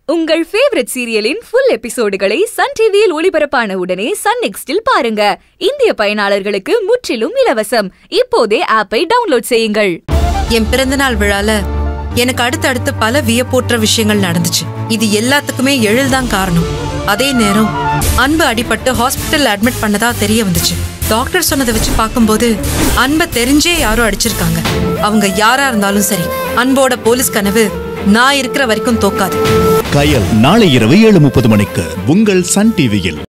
உங்கள் ஃபேவரட் சீரியலின் ஃபுல் எபிசோடுகளை சன் டிவியில் ஒளிபரப்பான உடனே சன் நெக்ஸ்டில் பாருங்க இந்திய பயனாளர்களுக்கு முற்றிலும் இலவசம் இப்போதே ஆப்பை டவுன்லோட் செய்யுங்கள் என் பிறந்தநாள் விழால எனக்கு அடுத்தடுத்து பல வியப்போற்ற விஷயங்கள் நடந்துச்சு இது எல்லாத்துக்குமே எழில் தான் காரணம் அதே நேரம் அன்பு அடிபட்டு ஹாஸ்பிட்டல் அட்மிட் பண்ணதா தெரிய வந்துச்சு டாக்டர் சொன்னதை வச்சு பார்க்கும்போது அன்பை தெரிஞ்சே யாரோ அடிச்சிருக்காங்க அவங்க யாரா இருந்தாலும் சரி அன்போட போலீஸ் கனவு நான் இருக்கிற வரைக்கும் தோக்காது கயல் நாளை இரவு ஏழு முப்பது மணிக்கு உங்கள் சன் டிவியில்